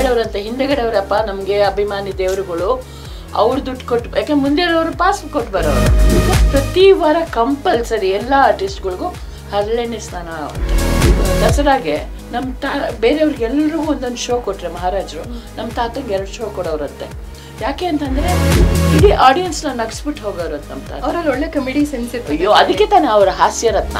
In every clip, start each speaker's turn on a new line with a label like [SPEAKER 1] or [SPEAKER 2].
[SPEAKER 1] ಅವರಂತ ಹಿಂದೆಗಡೆ ಅವರಪ್ಪ ನಮಗೆ ಅಭಿಮಾನಿ ದೇವರುಗಳು ಅವ್ರು ದುಡ್ಡು ಕೊಟ್ಟು ಯಾಕೆ ಮುಂದೆ ಅವರು ಪಾಸ್ ಕೊಟ್ಟು ಬರೋರು ಪ್ರತಿ ವಾರ ಕಂಪಲ್ಸರಿ ಎಲ್ಲ ಆರ್ಟಿಸ್ಟ್ಗಳಿಗೂ ಹರಳೆಣ್ಣೆ ಸ್ನಾನ ದಸರಾಗೆ ನಮ್ಮ ತಾ ಬೇರೆಯವ್ರಿಗೆ ಎಲ್ರಿಗೂ ಒಂದೊಂದು ಶೋ ಕೊಟ್ರೆ ಮಹಾರಾಜರು ನಮ್ಮ ತಾತಂಗೆ ಎರಡು ಶೋ ಕೊಡೋರಂತೆ ಯಾಕೆ ಅಂತಂದ್ರೆ ಇಡೀ ಆಡಿಯನ್ಸ್ನ ನಗ್ಸ್ಬಿಟ್ಟು ಹೋಗೋರಂತ ನಮ್ಮ ತಾತ
[SPEAKER 2] ಅವರಲ್ಲಿ ಒಳ್ಳೆ ಕಮಿಡಿ ಸೆನ್ಸ್ ಇತ್ತು
[SPEAKER 1] ಅಯ್ಯೋ ಅದಕ್ಕೆ ತಾನೇ ಅವರ ಹಾಸ್ಯ ರತ್ನ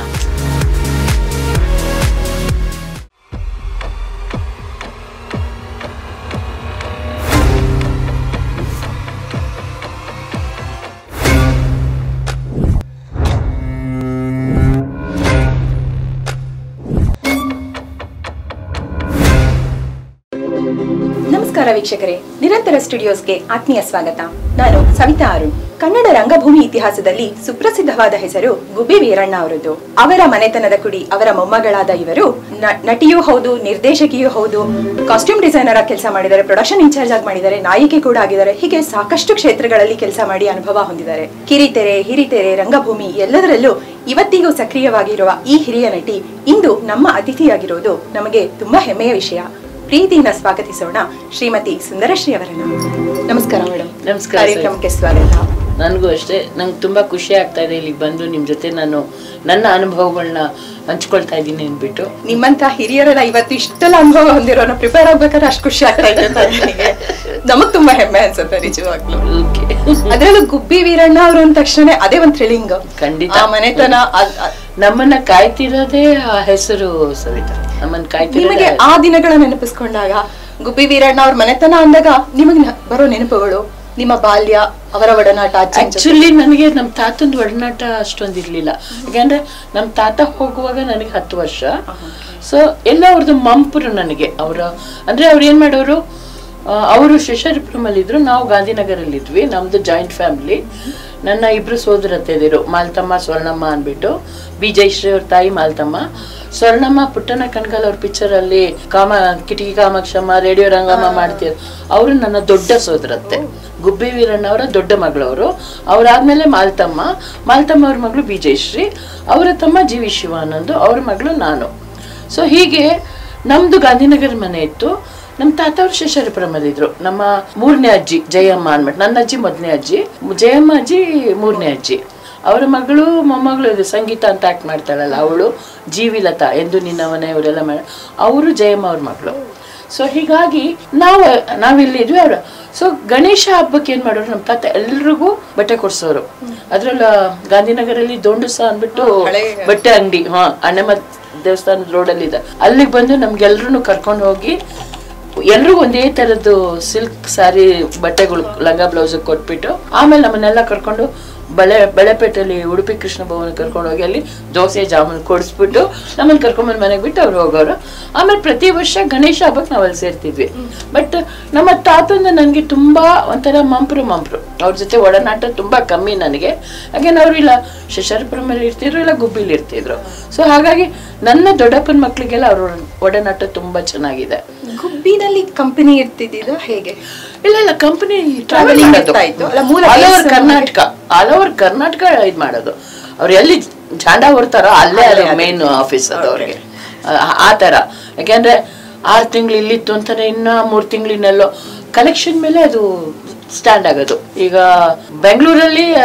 [SPEAKER 2] ನಮಸ್ಕಾರ ವೀಕ್ಷಕರೇ ನಿರಂತರ ಸ್ಟುಡಿಯೋಸ್ಗೆ ಆತ್ಮೀಯ ಸ್ವಾಗತ ನಾನು ಸವಿತಾ ಅರುಣ್ ಕನ್ನಡ ರಂಗಭೂಮಿ ಇತಿಹಾಸದಲ್ಲಿ ಸುಪ್ರಸಿದ್ಧವಾದ ಹೆಸರು ಗುಬ್ಬಿ ವೀರಣ್ಣ ಅವರದ್ದು ಅವರ ಮನೆತನದ ಕುಡಿ ಅವರ ಮೊಮ್ಮಗಳಾದ ಇವರು ನ- ನಟಿಯೂ ಹೌದು ನಿರ್ದೇಶಕಿಯೂ ಹೌದು ಕಾಸ್ಟ್ಯೂಮ್ ಡಿಸೈನರ್ ಆಗಿ ಕೆಲಸ ಮಾಡಿದ್ದಾರೆ ಪ್ರೊಡಕ್ಷನ್ ಇನ್ಚಾರ್ಜ್ ಆಗಿ ಮಾಡಿದ್ದಾರೆ ನಾಯಕಿ ಕೂಡ ಆಗಿದ್ದಾರೆ ಹೀಗೆ ಸಾಕಷ್ಟು ಕ್ಷೇತ್ರಗಳಲ್ಲಿ ಕೆಲಸ ಮಾಡಿ ಅನುಭವ ಹೊಂದಿದ್ದಾರೆ ಕಿರಿತೆರೆ ಹಿರಿತೆರೆ ರಂಗಭೂಮಿ ಎಲ್ಲದರಲ್ಲೂ ಇವತ್ತಿಗೂ ಸಕ್ರಿಯವಾಗಿರುವ ಈ ಹಿರಿಯ ನಟಿ ಇಂದು ನಮ್ಮ ಅತಿಥಿಯಾಗಿರೋದು ನಮಗೆ ತುಂಬಾ ಹೆಮ್ಮೆಯ ವಿಷಯ ಪ್ರೀತಿಯಿಂದ ಸ್ವಾಗತಿಸೋಣ ಶ್ರೀಮತಿ ಸುಂದರಶ್ರೀ ಅವರನ್ನ ನಮಸ್ಕಾರ ಮೇಡಮ್
[SPEAKER 1] ನಮಸ್ಕಾರ,
[SPEAKER 2] ಕಾರ್ಯಕ್ರಮಕ್ಕೆ ಸ್ವಾಗತ
[SPEAKER 1] ನನಗೂ ಅಷ್ಟೇ ನಂಗೆ ತುಂಬ ಖುಷಿ ಆಗ್ತಾ ಇದೆ ಇಲ್ಲಿಗೆ ಬಂದು ನಿಮ್ಮ ಜೊತೆ ನಾನು ನನ್ನ ಅನುಭವಗಳನ್ನ ಹಂಚ್ಕೊಳ್ತಾ ಇದ್ದೀನಿ ಅಂದ್ಬಿಟ್ಟು
[SPEAKER 2] ನಿಮ್ಮಂತ ಹಿರಿಯರೆಲ್ಲ ಇವತ್ತು ಇಷ್ಟೆಲ್ಲ ಅನುಭವ ಹೊಂದಿರೋನ ಪ್ರಿಪೇರ್ ಆಗ್ಬೇಕಾದ್ರೆ ಅಷ್ಟು ಖುಷಿ ಆಗ್ತಾ ಇದೆ ಅಂತ ನನಗೆ ನಮಗ್ ತುಂಬಾ ಹೆಮ್ಮೆ ಅನ್ಸುತ್ತೆ ನಿಜವಾಗ್ಲೂ
[SPEAKER 1] ಓಕೆ
[SPEAKER 2] ಅದ್ರಲ್ಲೂ ಗುಬ್ಬಿ ವೀರಣ್ಣ ಅವರು ಅಂದ ತಕ್ಷಣ ಅದೇ ಒಂದ್ ಥ್ರಿಲ್ಲಿಂಗ್
[SPEAKER 1] ಖಂಡಿತ.
[SPEAKER 2] ಆ ಮನೆತನ ಅದ್- ಅದ್-
[SPEAKER 1] ನಮ್ಮನ್ನ ಕಾಯ್ತಿರೋದೇ ಆ ಹೆಸರು ಸವಿತಾ ನಮ್ಮನ್ನ
[SPEAKER 2] ನಿಮಗೆ
[SPEAKER 1] ಕಾಯ್ತಿರೋದೇ
[SPEAKER 2] ಆ ದಿನಗಳ ನೆನಪಿಸ್ಕೊಂಡಾಗ ಗುಬ್ಬಿ ವೀರಣ್ಣ ಅವ್ರ ಮನೆತನ ಅಂದಾಗ ನಿಮಗೆ ನ- ಬರೋ ನೆನಪುಗಳು ನಿಮ್ಮ ಬಾಲ್ಯ ಅವರ ಒಡನಾಟ ಅಜ್ಜನ್ ಜೊತೆ.
[SPEAKER 1] ಆಕ್ಚುಲಿ ನನಗೆ ನಮ್ಮ ತಾತಂದು ಒಡನಾಟ ಅಷ್ಟೊಂದು ಇರ್ಲಿಲ್ಲ ಯಾಕಂದ್ರೆ ನಮ್ಮ ತಾತ ಹೋಗುವಾಗ ನನಗೆ ಹತ್ತು ವರ್ಷ ಸೊ ಎಲ್ಲ ಅವ್ರದ್ದು ಮಂಪರು ನನಗೆ ಅವರ ಅಂದ್ರೆ ಅವ್ರು ಏನ್ ಮಾಡೋರು ಆ, ಅವರು ಶಶರಿಪುರಮಲ್ಲಿ ಇದ್ರು ನಾವು ಗಾಂಧಿನಗರಲ್ಲಿ ಇದ್ವಿ ನಮ್ದು ಜಾಯಿಂಟ್ ಫ್ಯಾಮಿಲಿ ನನ್ನ ಇಬ್ರು ಸೋದರತೆದಿರು ಮಾಲ್ತಮ್ಮ ಸ್ವರ್ಣಮ್ಮ ಅಂದ್ಬಿಟ್ಟು ಬಿ ಜಯಶ್ರೀ ಅವ್ರ ತಾಯಿ ಮಾಲ್ತಮ್ಮ ಸ್ವರ್ಣಮ್ಮ ಪುಟ್ಟನ ಕಣ್ಗಾಲ್ ಅವ್ರ ಪಿಕ್ಚರ್ ಅಲ್ಲಿ ಕಾಮ ಕಿಟಕಿ ಕಾಮಾಕ್ಷಮ್ಮ ರೇಡಿಯೋ ರಂಗಮ್ಮ ಮಾಡ್ತಿದ್ರು ಅವರು ನನ್ನ ದೊಡ್ಡ ಸೋದರತ್ತೆ ಗುಬ್ಬಿ ವೀರಣ್ಣ ಅವರ ದೊಡ್ಡ ಮಗಳವರು ಅವರಾದ್ಮೇಲೆ ಮಾಲ್ತಮ್ಮ ಮಾಲ್ತಮ್ಮ ಅವ್ರ ಮಗಳು ಬಿ ಜಯಶ್ರೀ ಅವರ ತಮ್ಮ ಜಿ ವಿ ಶಿವಾನಂದು ಅವ್ರ ಮಗಳು ನಾನು ಸೊ ಹೀಗೆ ನಮ್ದು ಗಾಂಧಿನಗರ ಮನೆ ಇತ್ತು ನಮ್ಮ ತಾತ ಅವ್ರು ಶೇಷಾರಿಪುರಮಲ್ಲಿದ್ರು ನಮ್ಮ ಮೂರನೇ ಅಜ್ಜಿ ಜಯಮ್ಮ ಅನ್ಬಿಟ್ಟು ನನ್ನ ಅಜ್ಜಿ ಮೊದಲನೇ ಅಜ್ಜಿ ಜಯಮ್ಮ ಅಜ್ಜಿ ಮೂರನೇ ಅಜ್ಜಿ ಅವರ ಮಗಳು ಮೊಮ್ಮಗಳು ಇದು ಸಂಗೀತ ಅಂತ ಆಕ್ಟ್ ಮಾಡ್ತಾಳಲ್ಲ ಅವಳು ಜೀವಿಲತಾ ಎಂದು ನಿನ್ನವನೇ ಇವರೆಲ್ಲ ಮಾಡ ಅವರು ಜಯಮ್ಮ ಅವ್ರ ಮಗಳು ಸೊ ಹೀಗಾಗಿ ನಾವು ನಾವಿಲ್ಲಿದ್ವಿ ಅವರು ಸೊ ಗಣೇಶ ಹಬ್ಬಕ್ಕೆ ಏನ್ ಮಾಡೋರು ನಮ್ಮ ತಾತ ಎಲ್ರಿಗೂ ಬಟ್ಟೆ ಕೊಡ್ಸೋರು ಅದ್ರಲ್ಲ ಗಾಂಧಿನಗರಲ್ಲಿ ದೊಂಡುಸ ಅಂದ್ಬಿಟ್ಟು
[SPEAKER 2] ಹಳೆ
[SPEAKER 1] ಬಟ್ಟೆ ಅಂಗಡಿ ಹಾ ಅಣ್ಣಮ್ಮ ದೇವಸ್ಥಾನದ ರೋಡಲ್ಲಿ ಇದೆ ಅಲ್ಲಿಗೆ ಬಂದು ನಮ್ಗೆಲ್ರೂ ಕರ್ಕೊಂಡು ಹೋಗಿ ಎಲ್ರಿಗೂ ಒಂದೇ ತರದ್ದು ಸಿಲ್ಕ್ ಸ್ಯಾರಿ ಬಟ್ಟೆಗಳು ಲಂಗ ಬ್ಲೌಸ್ ಕೊಟ್ಬಿಟ್ಟು ಆಮೇಲೆ ನಮ್ಮನ್ನೆಲ್ಲ ಕರ್ಕೊಂಡು ಬಳೆ ಬಳೆಪೇಟೆಯಲ್ಲಿ ಉಡುಪಿ ಕೃಷ್ಣ ಭವನ ಕರ್ಕೊಂಡು ಹೋಗಿ ಅಲ್ಲಿ ದೋಸೆ ಜಾಮೂನ್ ಕೊಡಿಸ್ಬಿಟ್ಟು ನಮ್ಮನ್ನ ಕರ್ಕೊಂಡ್ಬಂದು ಮನೆಗೆ ಬಿಟ್ಟು ಅವ್ರು ಹೋಗೋರು ಆಮೇಲೆ ಪ್ರತಿ ವರ್ಷ ಗಣೇಶ ಹಬ್ಬಕ್ಕೆ ನಾವು ಅಲ್ಲಿ ಸೇರ್ತಿದ್ವಿ ಬಟ್ ನಮ್ಮ ತಾತಂದ ನನಗೆ ತುಂಬಾ ಒಂಥರ ಮಂಪ್ರು ಮಂಪ್ರು ಅವ್ರ ಜೊತೆ ಒಡನಾಟ ತುಂಬಾ ಕಮ್ಮಿ ನನಗೆ ಯಾಕೆಂದ್ರೆ ಅವ್ರು ಇಲ್ಲ ಶಶಾರಪುರಮಲ್ಲಿ ಇರ್ತಿದ್ರು ಇಲ್ಲ ಗುಬ್ಬಿಲಿ ಇರ್ತಿದ್ರು ಸೊ ಹಾಗಾಗಿ ನನ್ನ ದೊಡ್ಡಪ್ಪನ ಮಕ್ಳಿಗೆಲ್ಲ ಅವ್ರ ಒಡನಾಟ ತುಂಬಾ ಚೆನ್ನಾಗಿದೆ
[SPEAKER 2] ಗುಬ್ಬಿನಲ್ಲಿ ಕಂಪನಿ ಇರ್ತಿದ್ದಿದ್ದು ಹೇಗೆ
[SPEAKER 1] ಇಲ್ಲ ಇಲ್ಲ ಕಂಪನಿ
[SPEAKER 2] Travelling ಇರ್ತಾ ಇತ್ತು. ಅಲ್ಲ, ಮೂಲ
[SPEAKER 1] all over
[SPEAKER 2] base
[SPEAKER 1] Karnataka all over Karnataka ಇದ್ ಮಾಡೋದು ಅವ್ರು ಎಲ್ಲಿ ಜಾಂಡ ಹೊರ್ತಾರೋ ಅಲ್ಲೇ ಅದು ಮೇನ್ ಆಫೀಸ್ ಅದು ಅವ್ರಿಗೆ ಆ- ಆ ತರ ಯಾಕೆಂದ್ರೆ ಆರು ತಿಂಗಳು ಇಲ್ಲಿತ್ತು ಅಂತಾನೆ ಇನ್ನ ಮೂರ್ ತಿಂಗಳಿನೆಲ್ಲೋ ಕಲೆಕ್ಷನ್ ಮೇಲೆ ಅದು ಸ್ಟ್ಯಾಂಡ್ ಆಗೋದು ಈಗ ಬೆಂಗಳೂರಲ್ಲಿ ಆ,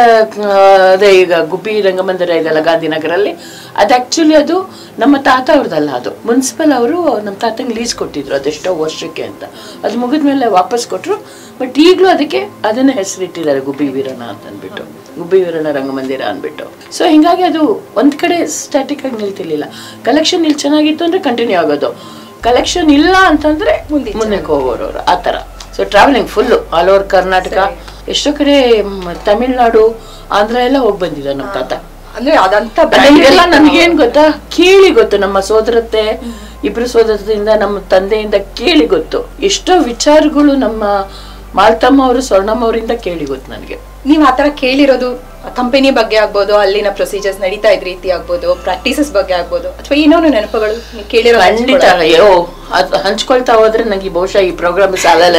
[SPEAKER 1] ಅದೇ ಈಗ ಗುಬ್ಬಿ ರಂಗಮಂದಿರ ಇದೆಲ್ಲ ಗಾಂಧಿನಗರಲ್ಲಿ ಅದು ಆಕ್ಚುಲಿ ಅದು ನಮ್ಮ ತಾತ ಅವ್ರದ್ದಲ್ಲ ಅದು ಮುನ್ಸಿಪಲ್ ಅವರು ನಮ್ಮ ತಾತಂಗೆ ಲೀಸ್ ಕೊಟ್ಟಿದ್ರು ಅದೆಷ್ಟೋ ವರ್ಷಕ್ಕೆ ಅಂತ ಅದು ಮುಗಿದ್ಮೇಲೆ ವಾಪಸ್ ಕೊಟ್ರು ಬಟ್ ಈಗಲೂ ಅದಕ್ಕೆ ಅದನ್ನ ಹೆಸರಿಟ್ಟಿದ್ದಾರೆ ಗುಬ್ಬಿ ವೀರಣ್ಣ ಅಂತ ಅಂದ್ಬಿಟ್ಟು ಗುಬ್ಬಿ ವೀರಣ್ಣ ರಂಗಮಂದಿರ ಅಂದ್ಬಿಟ್ಟು ಸೊ ಹಿಂಗಾಗಿ ಅದು ಒಂದ್ ಕಡೆ ಸ್ಟ್ಯಾಟಿಕ್ ಆಗಿ ನಿಲ್ತಿರ್ಲಿಲ್ಲ ಕಲೆಕ್ಷನ್ ಇಲ್ಲಿ ಚೆನ್ನಾಗಿತ್ತು ಅಂದ್ರೆ ಕಂಟಿನ್ಯೂ ಆಗೋದು ಕಲೆಕ್ಷನ್ ಇಲ್ಲ ಅಂತಂದ್ರೆ ಮುಂದಕ್ಕೆ ಹೋಗೋರು ಅವ್ರು ಆ ಥರ so travelling full all over Karnataka ಎಷ್ಟೋ ಕಡೆ ಮ್, ತಮಿಳ್ನಾಡು ಆಂಧ್ರ ಎಲ್ಲ ಹೋಗಿ ಬಂದಿದ್ದ ನಮ್ಮ ತಾತ
[SPEAKER 2] ಅಂದ್ರೆ ಅದಂತ
[SPEAKER 1] ಅಲ್ಲ, ಇದೆಲ್ಲ ನನ್ಗೇನ್ ಗೊತ್ತಾ ಕೇಳಿ ಗೊತ್ತು ನಮ್ಮ ಸೋದರತೆ ಇಬ್ರು ಸೋದರತೆಯಿಂದ ನಮ್ಮ ತಂದೆಯಿಂದ ಕೇಳಿ ಗೊತ್ತು ಎಷ್ಟೋ ವಿಚಾರಗಳು ನಮ್ಮ ಮಾಲ್ತಮ್ಮ ಅವರು ಸ್ವರ್ಣಮ್ಮ ಅವರಿಂದ ಕೇಳಿ ಗೊತ್ತು ನನಗೆ
[SPEAKER 2] ನೀವ್ ಆತರ ಕೇಳಿರೋದು ಕಂಪನಿ ಬಗ್ಗೆ ಆಗ್ಬೋದು ಅಲ್ಲಿನ ಪ್ರೊಸೀಜರ್ಸ್ ನಡೀತಾ ಇದ್ ರೀತಿ ಆಗ್ಬೋದು ಪ್ರಾಕ್ಟೀಸಸ್ ಬಗ್ಗೆ ಆಗ್ಬೋದು ಅಥವಾ ಏನೋ ನೆನಪುಗಳು ನೀವ್ ಕೇಳಿರೋ
[SPEAKER 1] ಖಂಡಿತ ಅಯ್ಯೋ ಅದು ಹಂಚ್ಕೊಳ್ತಾ ಹೋದ್ರೆ ನಂಗೆ ಬಹುಶಃ ಈ ಪ್ರೋಗ್ರಾಮ್ ಸಾಲಲ್ಲ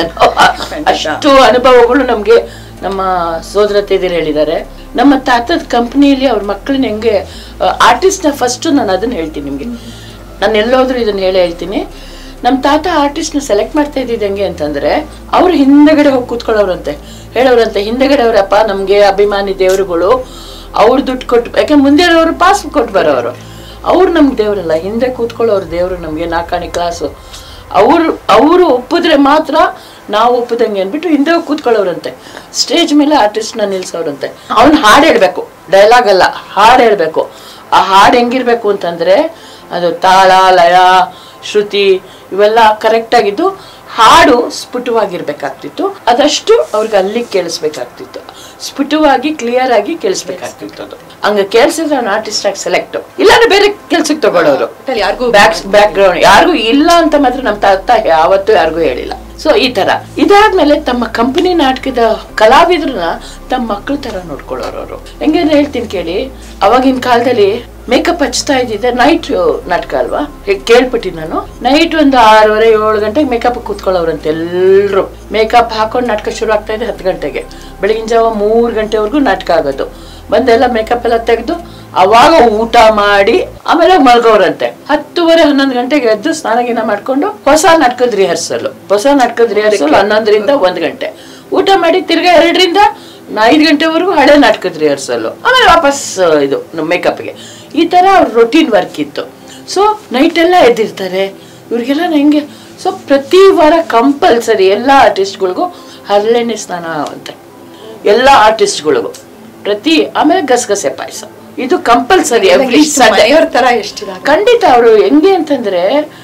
[SPEAKER 1] ಅಷ್ಟು ಅನುಭವಗಳು ನಮ್ಗೆ ನಮ್ಮ ಸೋದರತೆದಿರು ಹೇಳಿದ್ದಾರೆ ನಮ್ಮ ತಾತದ ಕಂಪ್ನಿಯಲ್ಲಿ ಅವ್ರ ಮಕ್ಕಳನ್ನ ಹೆಂಗೆ ಆರ್ಟಿಸ್ಟ್ ನ ಫಸ್ಟ್ ನಾನು ಅದನ್ನ ಹೇಳ್ತೀನಿ ನಿಮ್ಗೆ ನಾನು ಎಲ್ಲೋದ್ರೂ ಇದನ್ನ ಹೇಳಿ ಹೇಳ್ತೀನಿ ನಮ್ ತಾತ ಆರ್ಟಿಸ್ಟ್ ನ ಸೆಲೆಕ್ಟ್ ಮಾಡ್ತಾ ಇದ್ದಿದ್ದು ಹೆಂಗೆ ಅಂತಂದ್ರೆ ಅವ್ರು ಹಿಂದೆಗಡೆ ಹೋಗಿ ಕೂತ್ಕೊಳ್ಳೋರಂತೆ ಹೇಳೋರಂತೆ ಹಿಂದೆಗಡೆ ಅವರಪ್ಪ ನಮ್ಗೆ ಅಭಿಮಾನಿ ದೇವರುಗಳು ಅವ್ರು ದುಡ್ಡು ಕೊಟ್ಟು ಯಾಕೆ ಮುಂದೆ ಅವರು ಪಾಸ್ ಕೊಟ್ಟು ಬರೋರು ಅವ್ರು ನಮ್ಗೆ ದೇವ್ರಲ್ಲ ಹಿಂದೆ ಕೂತ್ಕೊಳ್ಳೋರು ದೇವ್ರು ನಮ್ಗೆ ನಾಲ್ಕಾಣಿ ಕ್ಲಾಸು ಅವರು ಅವರು ಒಪ್ಪಿದ್ರೆ ಮಾತ್ರ ನಾವು ಒಪ್ಪದಂಗೆ ಅಂದ್ಬಿಟ್ಟು ಹಿಂದೆ ಹೋಗಿ ಕೂತ್ಕೊಳ್ಳೋರಂತೆ ಸ್ಟೇಜ್ ಮೇಲೆ ಆರ್ಟಿಸ್ಟ್ನ ನಿಲ್ಸೋರಂತೆ ಅವ್ನು ಹಾಡು ಹೇಳ್ಬೇಕು ಡೈಲಾಗ್ ಅಲ್ಲ ಹಾಡು ಹೇಳ್ಬೇಕು ಆ ಹಾಡು ಹೆಂಗಿರ್ಬೇಕು ಅಂತಂದ್ರೆ ಅದು ತಾಳ ಲಯ ಶ್ರುತಿ ಇವೆಲ್ಲ ಕರೆಕ್ಟ್ ಆಗಿದ್ದು ಹಾಡು ಸ್ಫುಟವಾಗಿರ್ಬೇಕಾಗ್ತಿತ್ತು ಅದಷ್ಟು ಅವ್ರಿಗೆ ಅಲ್ಲಿ ಕೇಳಿಸ್ಬೇಕಾಗ್ತಿತ್ತು ಸ್ಫುಟವಾಗಿ ಕ್ಲಿಯರ್ ಆಗಿ ಕೇಳಿಸ್ಬೇಕಾಗ್ತಿತ್ತು ಅದು ಹಂಗ ಕೇಳಿಸಿದ್ರೆ ಅವ್ನು ಆರ್ಟಿಸ್ಟ್ ಆಗಿ ಸೆಲೆಕ್ಟ್ ಇಲ್ಲಾಂದ್ರೆ ಬೇರೆ ಕೆಲ್ಸಕ್ಕೆ ತಗೊಳ್ಳೋರು
[SPEAKER 2] ಒಟ್ಟಲ್ಲಿ ಯಾರಿಗೂ
[SPEAKER 1] ಬ್ಯಾಕ್ ಬ್ಯಾಕ್ ಗ್ರೌಂಡ್ ಯಾರಿಗೂ ಇಲ್ಲ ಅಂತ ಮಾತ್ರ ನಮ್ಮ ತಾತ ಯಾವತ್ತೂ ಯಾರಿಗೂ ಹೇಳಿಲ್ಲ ಸೊ ಈ ತರ ಇದಾದ್ಮೇಲೆ ತಮ್ಮ ಕಂಪನಿ ನಾಟಕದ ಕಲಾವಿದ್ರನ್ನ ತಮ್ಮ ಮಕ್ಳ ತರ ನೋಡ್ಕೊಳ್ಳೋರು ಅವರು ಹೆಂಗೆ ಹೇಳ್ತೀನಿ ಕೇಳಿ ಅವಾಗಿನ ಕಾಲದಲ್ಲಿ ಮೇಕಪ್ ಹಚ್ತಾ ಇದ್ದಿದ್ದೆ ನೈಟ್ ನಾಟಕ ಅಲ್ವಾ ಹೀಗ್ ಕೇಳ್ಬಿಟ್ಟಿ ನಾನು ನೈಟ್ ಒಂದು ಆರೂವರೆ ಏಳು ಗಂಟೆಗೆ ಮೇಕಪ್ ಕೂತ್ಕೊಳ್ಳೋರಂತೆ ಎಲ್ರು ಮೇಕಪ್ ಹಾಕೊಂಡು ನಾಟಕ ಶುರು ಆಗ್ತಾ ಇದೆ ಹತ್ತು ಗಂಟೆಗೆ ಬೆಳಗಿನ ಜಾವ ಮೂರು ಗಂಟೆವರೆಗೂ ನಾಟಕ ಆಗೋದು ಬಂದೆಲ್ಲ ಮೇಕಪ್ ಎಲ್ಲ ತೆಗೆದು ಅವಾಗ ಊಟ ಮಾಡಿ ಆಮೇಲೆ ಮಲ್ಗೋರಂತೆ ಹತ್ತುವರೆ ಹನ್ನೊಂದು ಗಂಟೆಗೆ ಎದ್ದು ಸ್ನಾನ ಗೀನ ಮಾಡ್ಕೊಂಡು ಹೊಸ ನಾಟಕದ ರಿಹರ್ಸಲ್ ಹೊಸ ನಾಟಕದ ರಿಹರ್ಸಲ್ ಹನ್ನೊಂದರಿಂದ ಒಂದ್ ಗಂಟೆ ಊಟ ಮಾಡಿ ತಿರ್ಗಾ ಎರಡರಿಂದ ಐದು ಗಂಟೆವರೆಗೂ ಹಳೆ ನಾಟಕದ ರಿಹರ್ಸಲ್ ಆಮೇಲೆ ವಾಪಸ್ ಆ, ಇದು ಮೇಕಪ್ಗೆ ಈ ತರ ಅವ್ರ ರೊಟೀನ್ ವರ್ಕ್ ಇತ್ತು ಸೊ ನೈಟ್ ಎಲ್ಲ ಎದ್ದಿರ್ತಾರೆ ಇವ್ರಿಗೆಲ್ಲ ಹೆಂಗೆ ಸೊ ಪ್ರತಿ ವಾರ ಕಂಪಲ್ಸರಿ ಎಲ್ಲ ಆರ್ಟಿಸ್ಟ್ಗಳಿಗೂ ಹರಳೆಣ್ಣೆ ಸ್ನಾನ ಅಂತೆ ಎಲ್ಲ ಆರ್ಟಿಸ್ಟ್ಗಳಿಗೂ ಪ್ರತಿ ಆಮೇಲೆ ಗಸಗಸೆ ಪಾಯಸ ಇದು ಕಂಪಲ್ಸರಿ ಎವ್ರಿ ಸಂಡೇ
[SPEAKER 2] ಮನೆಯವ್ರ ತರ ಎಷ್ಟಿದಾಗ
[SPEAKER 1] ಖಂಡಿತ ಅವರು ಹೆಂಗೆ ಅಂತಂದ್ರೆ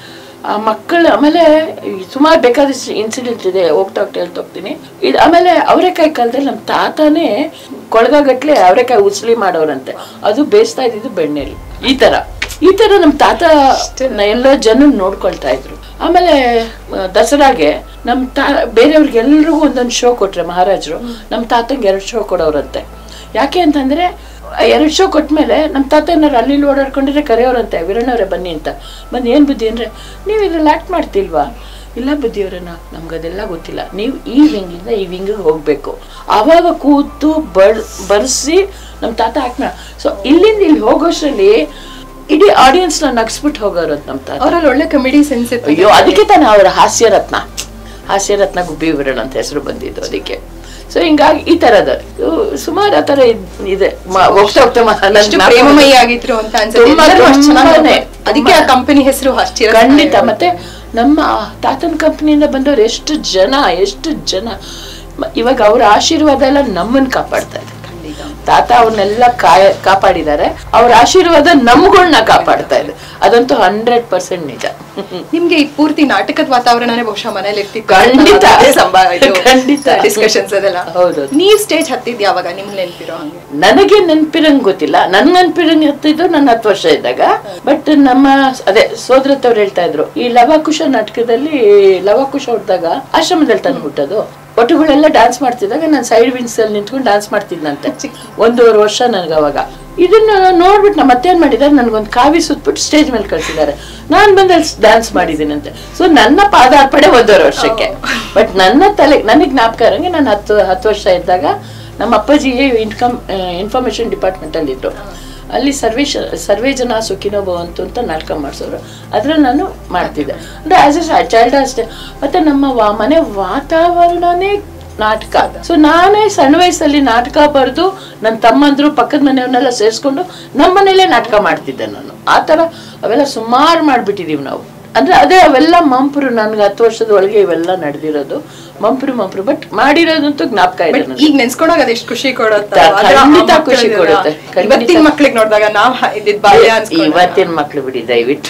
[SPEAKER 1] ಆ ಮಕ್ಕಳು ಆಮೇಲೆ ಸುಮಾರು ಬೇಕಾದಷ್ಟು ಇನ್ಸಿಡೆಂಟ್ ಇದೆ ಹೋಗ್ತಾ ಹೋಗ್ತಾ ಹೇಳ್ತಾ ಹೋಗ್ತೀನಿ ಇದು ಆಮೇಲೆ ಅವರೆಕಾಯಿ ಕಾಲದಲ್ಲಿ ನಮ್ಮ ತಾತನೇ ಕೊಳಗಗಟ್ಲೆ ಅವರೆಕಾಯಿ ಉಸ್ಲಿ ಮಾಡೋರಂತೆ ಅದು ಬೇಯಿಸ್ತಾ ಇದ್ದಿದ್ದು ಬೆಣ್ಣೆಲಿ ಈ ತರ ಈ ತರ ನಮ್ಮ ತಾತ ಎಲ್ಲ ಜನ ನೋಡ್ಕೊಳ್ತಾ ಇದ್ರು ಆಮೇಲೆ ಆ, ದಸರಾಗೆ ನಮ್ಮ ತಾ ಬೇರೆಯವ್ರಿಗೆ ಎಲ್ರಿಗೂ ಒಂದೊಂದು ಶೋ ಕೊಟ್ರೆ ಮಹಾರಾಜರು ನಮ್ಮ ತಾತಂಗೆ ಎರಡು ಶೋ ಕೊಡೋರಂತೆ ಯಾಕೆ ಅಂತಂದ್ರೆ ಎರಡು ಶೋ ಕೊಟ್ಮೇಲೆ ನಮ್ಮ ತಾತ ಏನಾರು ಅಲ್ಲಿ ಇಲ್ಲಿ ಓಡಾಡ್ಕೊಂಡಿದ್ರೆ ಕರೆಯೋರಂತೆ ವೀರಣ್ಣವ್ರೆ ಬನ್ನಿ ಅಂತ ಬಂದು ಏನು ಬುದ್ಧಿ ಅಂದ್ರೆ ನೀವು ಇದ್ರಲ್ಲಿ ಆಕ್ಟ್ ಮಾಡ್ತಿಲ್ವಾ ಇಲ್ಲ ಬುದ್ಧಿಯವ್ರನ್ನ ನಮ್ಗೆ ಅದೆಲ್ಲ ಗೊತ್ತಿಲ್ಲ ನೀವು ಈ ವಿಂಗಿಂದ ಈ ವಿಂಗಿಗೆ ಹೋಗ್ಬೇಕು ಆವಾಗ ಕೂತು ಬರ್ ಬರ್ಸಿ ನಮ್ಮ ತಾತ ಆಕ್ಟ್ ಮಾಡ ಸೊ ಇಲ್ಲಿಂದ ಇಲ್ಲಿ ಹೋಗೋಷ್ಟರಲ್ಲಿ ಇಡೀ ಆಡಿಯನ್ಸ್ ನ ನಗ್ಸ್ಬಿಟ್ಟು ಹೋಗೋರು ನಮ್ಮ ತಾತ
[SPEAKER 2] ಅವರಲ್ಲಿ ಒಳ್ಳೆ ಕಮಿಡಿ ಸೆನ್ಸ್ ಇತ್ತು
[SPEAKER 1] ಅಯ್ಯೋ ಅದಕ್ಕೆ ತಾನೆ ಅವರ ಹಾಸ್ಯರತ್ನ ಹಾಸ್ಯರತ್ನ ಗುಬ್ಬಿ ವೀರಣ್ಣ ಅಂತ ಹೆಸರು ಬಂದಿದ್ದು ಅದಕ್ಕೆ ಸೊ ಹಿಂಗಾಗಿ ಈ ತರದ ಸುಮಾರು ಆ ತರ ಇದ್- ಇದೆ ಮ- ಹೋಗ್ತಾ ಹೋಗ್ತಾ ಮ- ನನ್
[SPEAKER 2] ಎಷ್ಟು
[SPEAKER 1] ನಾಲ್ಕು-
[SPEAKER 2] ಪ್ರೇಮಮಯಿ ಆಗಿದ್ರು ಅಂತ ಅನ್ಸುತ್ತೆ
[SPEAKER 1] ತುಂಬಾ-
[SPEAKER 2] ಎಲ್ಲರೂ ಅಷ್ಟ್ ಚೆನ್ನಾಗ್
[SPEAKER 1] ತುಂಬಾನೇ.
[SPEAKER 2] ನೋಡ್ತಾರೆ. ಅದಕ್ಕೆ ಆ ಕಂಪನಿ ಹೆಸರು ಹಚ್ಚಿರ
[SPEAKER 1] ಖಂಡಿತ ಮತ್ತೆ ನಮ್ಮ ತಾತನ ಕಂಪ್ನಿಯಿಂದ ಬಂದವರು ಎಷ್ಟು ಜನ ಎಷ್ಟು ಜನ ಮ- ಇವಾಗ ಅವ್ರ ಆಶೀರ್ವಾದ ಎಲ್ಲ ನಮ್ಮನ್ನ ಕಾಪಾಡ್ತಾ ಇದೆ ತಾತ ಅವ್ರನ್ನೆಲ್ಲ ಕಾಯ ಕಾಪಾಡಿದ್ದಾರೆ ಅವ್ರ ಆಶೀರ್ವಾದ ನಮ್ಗಳ್ನ ಕಾಪಾಡ್ತಾ ಇದೆ ಅದಂತೂ ಹಂಡ್ರೆಡ್ ಪರ್ಸೆಂಟ್ ನಿಜ
[SPEAKER 2] ನಿಮ್ಗೆ ಈ ಪೂರ್ತಿ ನಾಟಕದ ವಾತಾವರಣನೇ ಬಹುಶಃ ಮನೇಲಿ ಇರ್ತಿತ್ತು
[SPEAKER 1] ಖಂಡಿತ. ಖಂಡಿತ.
[SPEAKER 2] ಡಿಸ್ಕಷನ್ಸ್ ಅದೆಲ್ಲ
[SPEAKER 1] ಹೌದು.
[SPEAKER 2] ನೀವ್ ಸ್ಟೇಜ್ ಹತ್ತಿದ್ ಯಾವಾಗ ನಿಮ್ಗೆ ನೆನ್ಪಿರೋ ಹಂಗೆ
[SPEAKER 1] ನನಗೆ ನೆನ್ಪಿರಂಗ್ ಗೊತ್ತಿಲ್ಲ ನನ್ ನೆನ್ಪಿರಂಗ್ ಹತ್ತಿದ್ದು ನನ್ನ ಹತ್ತು ವರ್ಷ ಇದ್ದಾಗ ಬಟ್ ನಮ್ಮ ಅದೇ ಸೋದರತ್ತವ್ರು ಹೇಳ್ತಾ ಇದ್ರು ಈ ಲವಕುಶ ನಾಟಕದಲ್ಲಿ ಲವಕುಶ ಹುಟ್ಟಿದಾಗ ಆಶ್ರಮದಲ್ಲಿ ತಂದು ಹುಟ್ಟೋದು ಒಟ್ಟುಗಳೆಲ್ಲ ಡ್ಯಾನ್ಸ್ ಮಾಡ್ತಿದ್ದಾಗ ನಾನು ಸೈಡ್ ವಿನ್ಸ್ ಅಲ್ಲಿ ನಿಂತ್ಕೊಂಡು ಡ್ಯಾನ್ಸ್ ಮಾಡ್ತಿದ್ನಂತೆ ಒಂದೂವರೆ ವರ್ಷ ನನ್ಗೆ ಅವಾಗ ಇದನ್ನ ನೋಡ್ಬಿಟ್ಟು ನಮ್ಮ ಅತ್ತೆ ಏನ್ ಮಾಡಿದ್ದಾರೆ ನನ್ಗೊಂದು ಕಾವಿ ಸುತ್ಬಿಟ್ಟು ಸ್ಟೇಜ್ ಮೇಲೆ ಕಳ್ಸಿದ್ದಾರೆ ನಾನ್ ಬಂದು ಅಲ್ಲಿ ಡ್ಯಾನ್ಸ್ ಮಾಡಿದ್ದೀನಂತೆ ಸೊ ನನ್ನ ಪಾದಾರ್ಪಣೆ ಒಂದೂವರೆ ವರ್ಷಕ್ಕೆ ಬಟ್ ನನ್ನ ತಲೆ ನನಗೆ ಜ್ಞಾಪಕ ಇರಂಗೆ ನಾನು ಹತ್ತು ಹತ್ತು ವರ್ಷ ಇದ್ದಾಗ ನಮ್ಮ ಅಪ್ಪಾಜಿ ಇನ್ಕಮ್ ಇನ್ಫಾರ್ಮೇಶನ್ ಡಿಪಾರ್ಟ್ಮೆಂಟ್ ಅಲ್ಲಿ ಇದ್ರು ಅಲ್ಲಿ ಸರ್ವೇ ಸರ್ವೇ ಜನ ಸುಖಿನೋ ಭವಂತು ಅಂತ ನಾಟಕ ಮಾಡಿಸೋರು ಅದ್ರಲ್ಲಿ ನಾನು ಮಾಡ್ತಿದ್ದೆ ಅಂದ್ರೆ ಆಸ್ ಎ ಚೈಲ್ಡ್ ಅಷ್ಟೇ ಮತ್ತೆ ನಮ್ಮ ವಾ- ಮನೆ ವಾತಾವರಣನೇ ನಾಟಕ ಸೊ ನಾನೇ ಸಣ್ಣ ವಯಸ್ಸಲ್ಲಿ ನಾಟಕ ಬರೆದು ನನ್ನ ತಮ್ಮಂದ್ರು ಪಕ್ಕದ ಮನೆಯವ್ರನ್ನೆಲ್ಲ ಸೇರಿಸ್ಕೊಂಡು ನಮ್ಮ ಮನೇಲೇ ನಾಟಕ ಮಾಡ್ತಿದ್ದೆ ನಾನು ಆ ಥರ ಅವೆಲ್ಲ ಸುಮಾರು ಮಾಡ್ಬಿಟ್ಟಿದೀವಿ ನಾವು ಅಂದ್ರೆ ಅದೇ ಅವೆಲ್ಲ ಮಂಪ್ರು ನನ್ಗೆ ಹತ್ತು ವರ್ಷದ ಒಳಗೆ ಇವೆಲ್ಲ ನಡೆದಿರೋದು ಮಂಪ್ರು ಮಂಪ್ರು ಬಟ್ ಮಾಡಿರೋದಂತೂ ಜ್ಞಾಪಕ ಇದೆ
[SPEAKER 2] ಬಟ್
[SPEAKER 1] ನನಗೆ
[SPEAKER 2] ಈಗ ನೆನ್ಸ್ಕೊಂಡಾಗ ಅದೆಷ್ಟು ಖುಷಿ ಕೊಡುತ್ತೆ
[SPEAKER 1] ತ-
[SPEAKER 2] ಅದ್ರ ಆ
[SPEAKER 1] ಖಂಡಿತ
[SPEAKER 2] ಮಕ್ಳದ್ದು
[SPEAKER 1] ಖುಷಿ ಕೊಡುತ್ತೆ. ಖಂಡಿತ.
[SPEAKER 2] ಇವತ್ತಿನ ಮಕ್ಳಿಗೆ ನೋಡಿದಾಗ ನಾವ್ ಹ- ಇದ್ದಿದ್ ಬಾಲ್ಯ ಅನ್ಸ್ಕೊಂಡಾಗ.
[SPEAKER 1] ಇವತ್ತಿನ ಮಕ್ಳು ಬಿಡಿ ದಯವಿಟ್ಟು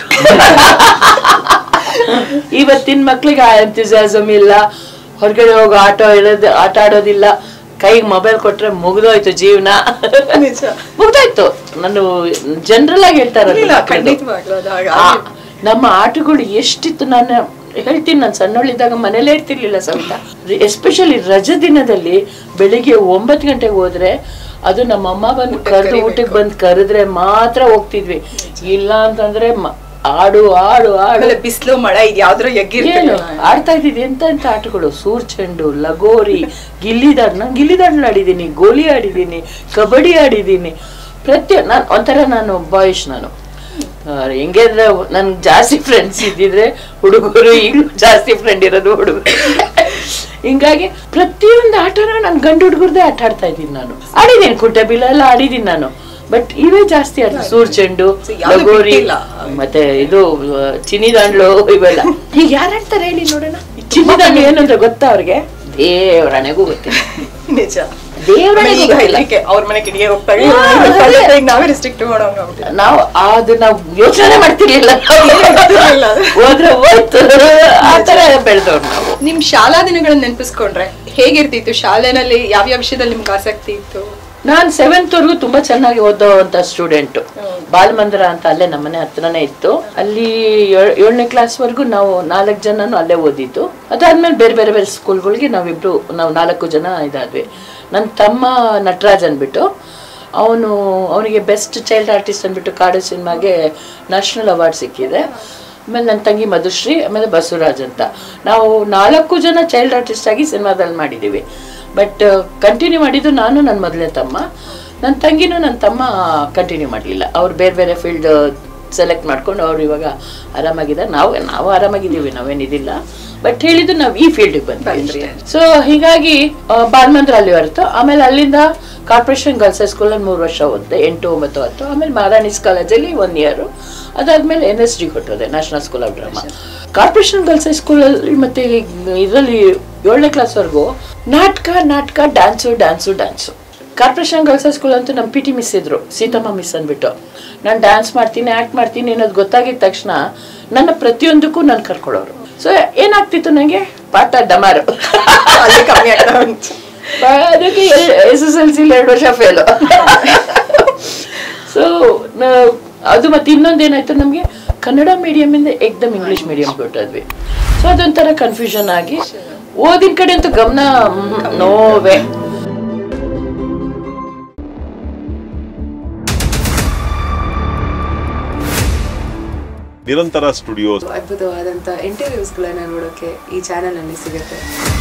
[SPEAKER 1] ಇವತ್ತಿನ ಮಕ್ಳಿಗೆ ಆ ಎಂಥಿಸಾಸಮ್ ಇಲ್ಲ ಹೊರಗಡೆ ಹೋಗಿ ಆಟೋ ಇರೋದು ಆಟ ಆಡೋದಿಲ್ಲ ಕೈಗೆ ಮೊಬೈಲ್ ಕೊಟ್ರೆ ಮುಗ್ದೋಯ್ತು ಜೀವನ
[SPEAKER 2] ನಿಜ.
[SPEAKER 1] ಮುಗ್ದೋಯ್ತು ನಾನು ಜನರಲ್ ಆಗಿ ಹೇಳ್ತಾ ಇರೋದು
[SPEAKER 2] ಇಲ್ಲ,
[SPEAKER 1] ಮಕ್ಳದ್ದು.
[SPEAKER 2] ಖಂಡಿತವಾಗ್ಲೂ ಅದು ಹಾಗೆ
[SPEAKER 1] ಆ, ನಮ್ಮ ಆಟಗಳು ಎಷ್ಟಿತ್ತು ನಾನು ಹೇಳ್ತೀನಿ ನಾನು ಸಣ್ಣವಳಿದ್ದಾಗ ಮನೇಲೇ ಇರ್ತಿರ್ಲಿಲ್ಲ ಸವಿತಾ ಎಸ್ಪೆಷಲಿ ರಜೆ ದಿನದಲ್ಲಿ ಬೆಳಿಗ್ಗೆ ಒಂಬತ್ತು ಗಂಟೆಗೆ ಹೋದ್ರೆ ಅದು ನಮ್ಮ ಅಮ್ಮ ಬಂದು ಕರೆದು ಊಟಕ್ಕೆ ಬಂದು ಕರೆದ್ರೆ ಮಾತ್ರ ಹೋಗ್ತಿದ್ವಿ ಇಲ್ಲ ಅಂತಂದ್ರೆ ಮ- ಆಡು ಆಡು ಆಡು
[SPEAKER 2] ಆಮೇಲೆ ಬಿಸಿಲು ಮಳೆ ಇದು ಯಾವ್ದ್ರ
[SPEAKER 1] ಏನು
[SPEAKER 2] ಎಗ್ಗಿರ್ತಿಲ್ಲ
[SPEAKER 1] ಆಡ್ತಾ ಇದ್ದಿದ್ದು ಎಂತ ಎಂತ ಆಟಗಳು ಸೂರ್ ಚೆಂಡು ಲಗೋರಿ ಗಿಲ್ಲಿದಾಡ್ ನಾನು ಗಿಲ್ಲಿದಾಂಡ್ಲು ಆಡಿದ್ದೀನಿ ಗೋಲಿ ಆಡಿದ್ದೀನಿ ಕಬಡ್ಡಿ ಆಡಿದ್ದೀನಿ ಪ್ರತಿ ನಾನು ಒಂಥರ ನಾನು ಬಾಯ್ಸ್ ನಾನು ಹೆಂಗೆ ಅಂದ್ರೆ ನನ್ಗೆ ಜಾಸ್ತಿ ಫ್ರೆಂಡ್ಸ್ ಇದ್ದಿದ್ರೆ ಹುಡುಗರು ಈಗಲೂ ಜಾಸ್ತಿ ಫ್ರೆಂಡ್ ಇರೋದು ಹುಡುಗರು ಹಿಂಗಾಗಿ ಪ್ರತಿಯೊಂದು ಆಟನ ನಾನು ಗಂಡು ಹುಡುಗರದೇ ಆಟ ಆಡ್ತಾ ಇದ್ದೀನಿ ನಾನು ಆಡಿದ್ದೀನಿ ಕುಂಟೆಬಿಲ್ಲ ಎಲ್ಲ ಆಡಿದ್ದೀನಿ ನಾನು ಬಟ್ ಇವೇ ಜಾಸ್ತಿ ಆಡ್ತೀನಿ ಸೂರ್ ಚೆಂಡು
[SPEAKER 2] So, ಯಾವ್ದು
[SPEAKER 1] ಲಗೋರಿ
[SPEAKER 2] ಬಿಟ್ಟಿಲ್ಲ.
[SPEAKER 1] ಮತ್ತೆ ಇದು ಆ, ಚಿನ್ನಿ ದಾಂಡ್ಲು ಇವೆಲ್ಲ ಈಗ ಯಾರು ಆಡ್ತಾರೆ ಹೇಳಿ ನೋಡೋಣ ಚಿನ್ನಿ ದಾಂಡ್ಲು ಏನು ಅಂತ ಗೊತ್ತಾ ಅವ್ರಿಗೆ ದೇವರಣೆಗೂ ಗೊತ್ತಿಲ್ಲ
[SPEAKER 2] ನಿಜ
[SPEAKER 1] ದೇವರಣೆಗೂ
[SPEAKER 2] ಈಗ
[SPEAKER 1] ಗೊತ್ತಿಲ್ಲ
[SPEAKER 2] ಇದಕ್ಕೆ ಅವ್ರ ಮನೆ ಕಿಡಿಗೆ ಹೋಗ್ತಾರೆ
[SPEAKER 1] ಹಾ,
[SPEAKER 2] ಇವ್ರ ಮನೆ
[SPEAKER 1] ಅದೇ.
[SPEAKER 2] ಹೋಗ್ತಾರೆ, ಈಗ ನಾವೇ ರಿಸ್ಟ್ರಿಕ್ಟ್ ಮಾಡೋಂಗ
[SPEAKER 1] ನಾವು ಅದು ನಾವು ಯೋಚನೆ ಮಾಡ್ತಿರ್ಲಿಲ್ಲ
[SPEAKER 2] ಗೊತ್ತಿರ್ಲಿಲ್ಲ ಅದು.
[SPEAKER 1] ಹೋದ್ರೆ ಹೋಯ್ತು ಆ ತರ ಬೆಳೆದವ್ರು ನಾವು
[SPEAKER 2] ನಿಮ್ ಶಾಲಾ ದಿನಗಳನ್ನ ನೆನಪಿಸ್ಕೊಂಡ್ರೆ ಹೇಗಿರ್ತಿತ್ತು ಶಾಲೆನಲ್ಲಿ ಯಾವ್ಯಾವ ವಿಷಯದಲ್ಲಿ ನಿಮ್ಗೆ ಆಸಕ್ತಿ ಇತ್ತು
[SPEAKER 1] ನಾನು ಸೆವೆಂತ್ ವರ್ಗು ತುಂಬಾ ಚೆನ್ನಾಗಿ ಓದೋವಂತ ಸ್ಟೂಡೆಂಟ್ ಬಾಲಮಂದಿರ ಅಂತ ಅಲ್ಲೇ ನಮ್ಮನೆ ಹತ್ರನೇ ಇತ್ತು ಅಲ್ಲಿ ಏಳ್- ಏಳನೇ ಕ್ಲಾಸ್ ವರ್ಗು ನಾವು ನಾಲ್ಕು ಜನನು ಅಲ್ಲೇ ಓದಿದ್ದು ಅದಾದ್ಮೇಲೆ ಬೇರೆ ಬೇರೆ ಬೇರೆ ಸ್ಕೂಲ್ಗಳಿಗೆ ನಾವಿಬ್ರು ನಾವು ನಾಲ್ಕು ಜನ ಇದಾದ್ವಿ ನನ್ನ ತಮ್ಮ ನಟರಾಜ್ ಅಂದ್ಬಿಟ್ಟು ಅವನು ಅವನಿಗೆ ಬೆಸ್ಟ್ ಚೈಲ್ಡ್ ಆರ್ಟಿಸ್ಟ್ ಅಂದ್ಬಿಟ್ಟು ಕಾಡು ಸಿನಿಮಾಗೆ ನ್ಯಾಷನಲ್ ಅವಾರ್ಡ್ ಸಿಕ್ಕಿದೆ ಆಮೇಲೆ ನನ್ನ ತಂಗಿ ಮಧುಶ್ರೀ ಆಮೇಲೆ ಬಸವರಾಜ್ ಅಂತ ನಾವು ನಾಲ್ಕು ಜನ ಚೈಲ್ಡ್ ಆರ್ಟಿಸ್ಟ್ ಆಗಿ ಸಿನಿಮಾದಲ್ಲಿ ಮಾಡಿದ್ದೀವಿ ಬಟ್ ಕಂಟಿನ್ಯೂ ಮಾಡಿದ್ದು ನಾನು ನನ್ನ ಮೊದಲನೇ ತಮ್ಮ ನನ್ನ ತಂಗಿನೂ ನನ್ನ ತಮ್ಮ ಕಂಟಿನ್ಯೂ ಮಾಡಲಿಲ್ಲ ಅವ್ರು ಬೇರೆ ಬೇರೆ ಫೀಲ್ಡ್ ಸೆಲೆಕ್ಟ್ ಮಾಡ್ಕೊಂಡು ಅವ್ರು ಇವಾಗ ಆರಾಮಾಗಿದ್ದಾರೆ ನಾವು ನಾವು ಆರಾಮಾಗಿದ್ದೀವಿ ನಾವೇನಿದಿಲ್ಲ ಬಟ್ ಹೇಳಿದ್ದು ನಾವು ಈ ಫೀಲ್ಡಿಗೆ ಬಂದ್ವಿ ಸೊ ಹೀಗಾಗಿ ಆ, ಬಾಲ್ಮಂದ್ರ ಅಲ್ಲಿ ಹೊರತು ಆಮೇಲೆ ಅಲ್ಲಿಂದ ಕಾರ್ಪೊರೇಷನ್ ಗರ್ಲ್ಸ್ ಹೈಸ್ಕೂಲಲ್ಲಿ ಮೂರು ವರ್ಷ ಓದಿದೆ ಎಂಟು ಒಂಬತ್ತು ಹತ್ತು ಆಮೇಲೆ ಮಹಾರಾಣೀಸ್ ಕಾಲೇಜಲ್ಲಿ ಒನ್ ಇಯರು ಅದಾದ್ಮೇಲೆ ಎನ್ ಎಸ್ ಡಿ ಕೊಟ್ಟೋದೆ national school of drama corporation girls ಹೈಸ್ಕೂಲಲ್ಲಿ ಮತ್ತೆ ಇದರಲ್ಲಿ ಏಳನೇ ಕ್ಲಾಸ್ವರೆಗೂ ನಾಟಕ ನಾಟಕ dance dance dance corporation girls high school ಅಂತೂ ನಮ್ಮ ಪಿ ಟಿ ಮಿಸ್ ಇದ್ರು ಸೀತಮ್ಮ ಮಿಸ್ ಅಂದ್ಬಿಟ್ಟು ನಾನು ಡ್ಯಾನ್ಸ್ ಮಾಡ್ತೀನಿ ಆ್ಯಕ್ಟ್ ಮಾಡ್ತೀನಿ ಅನ್ನೋದು ಗೊತ್ತಾಗಿದ ತಕ್ಷಣ ನನ್ನ ಪ್ರತಿಯೊಂದಕ್ಕೂ ನಾನು ಕರ್ಕೊಳ್ಳೋರು ಸೊ ಏನಾಗ್ತಿತ್ತು ನನಗೆ ಪಾಠ ಡಮಾರು
[SPEAKER 2] ಅಲ್ಲಿ ಕಮ್ಮಿ ಆಗ್ತಾ ಬಂತು
[SPEAKER 1] ಅದಕ್ಕೆ ಎಸ್ ಎಸ್ ಎಲ್ ಸಿ ಎರಡು ವರ್ಷ ಫೇಲು ಸೊ ಅದು ಮತ್ತೆ ಇನ್ನೊಂದೇನಾಯ್ತು ನಮಗೆ ಕನ್ನಡ ಮೀಡಿಯಮಿಂದ ಏಕ್ದಮ್ ಇಂಗ್ಲಿಷ್ ಮೀಡಿಯಂ ಕೊಟ್ಟದ್ವಿ ಸೊ ಅದೊಂಥರ ಕನ್ಫ್ಯೂಷನ್ ಆಗಿ ಓದಿನ ಕಡೆ ಅಂತೂ ಗಮನ ಮ್ಹೂ, ನೋವೇ
[SPEAKER 3] ನಿರಂತರ ಸ್ಟುಡಿಯೋಸ್
[SPEAKER 4] ಅದ್ಭುತವಾದಂಥ ಇಂಟರ್ವ್ಯೂಸ್ಗಳನ್ನ ನೋಡೋಕೆ ಈ ಚಾನಲಲ್ಲಿ ಸಿಗುತ್ತೆ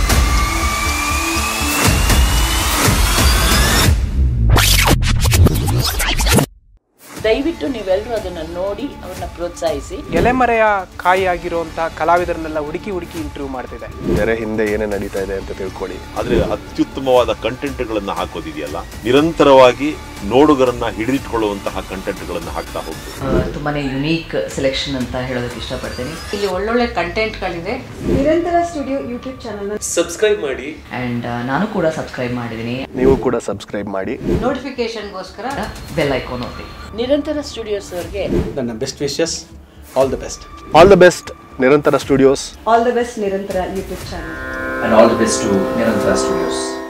[SPEAKER 1] ದಯವಿಟ್ಟು ನೀವೆಲ್ಲರೂ ಅದನ್ನ ನೋಡಿ ಅವ್ರನ್ನ ಪ್ರೋತ್ಸಾಹಿಸಿ
[SPEAKER 5] ಎಲೆಮರೆಯ ಕಾಯಿ ಆಗಿರುವಂಥ ಕಲಾವಿದರನ್ನೆಲ್ಲ ಹುಡುಕಿ ಹುಡುಕಿ ಇಂಟರ್ವ್ಯೂ ಮಾಡ್ತಿದೆ
[SPEAKER 6] ತೆರೆ ಹಿಂದೆ ಏನೇ ನಡೀತಾ ಇದೆ ಅಂತ ತಿಳ್ಕೊಳ್ಳಿ
[SPEAKER 3] ಆದ್ರೆ ಅತ್ಯುತ್ತಮವಾದ ಕಂಟೆಂಟ್ಗಳನ್ನ ಹಾಕೋದಿದೆಯಲ್ಲ ನಿರಂತರವಾಗಿ ನೋಡುಗರನ್ನ ಹಿಡಿದಿಟ್ಕೊಳ್ಳುವಂತಹ ಕಂಟೆಂಟ್ಗಳನ್ನ ಹಾಕ್ತಾ ಹೋಗ್ಬೇಕು
[SPEAKER 7] ತುಂಬಾ ಯುನೀಕ್ ಸೆಲೆಕ್ಷನ್ ಅಂತ ಹೇಳೋದಕ್ಕೆ ಇಷ್ಟಪಡ್ತೀನಿ ಇಲ್ಲಿ ಒಳ್ಳೊಳ್ಳೆ ಕಂಟೆಂಟ್ಗಳಿದೆ
[SPEAKER 4] ನಿರಂತರ ಸ್ಟುಡಿಯೋ ಯೂಟ್ಯೂಬ್ ಚಾನಲ್
[SPEAKER 7] ಆ್ಯಂಡ್ ನಾನು ಕೂಡ ಸಬ್ಸ್ಕ್ರೈಬ್ ಮಾಡಿದ್ದೀನಿ
[SPEAKER 6] ನೀವು ಕೂಡ ಸಬ್ಸ್ಕ್ರೈಬ್ ಮಾಡಿ
[SPEAKER 7] ನೋಟಿಫಿಕೇಶನ್ಗೋಸ್ಕರ ಬೆಲ್ ಐಕಾನ್ ಒತ್ತಿ
[SPEAKER 1] ನಿರಂತರ ಸ್ಟುಡಿಯೋಸ್ ಅವ್ರಿಗೆ
[SPEAKER 8] ನನ್ನ best wishes all the best
[SPEAKER 6] all the best Nirantara studios
[SPEAKER 4] all the best Nirantara YouTube channel
[SPEAKER 9] and all the best to Nirantara Studios.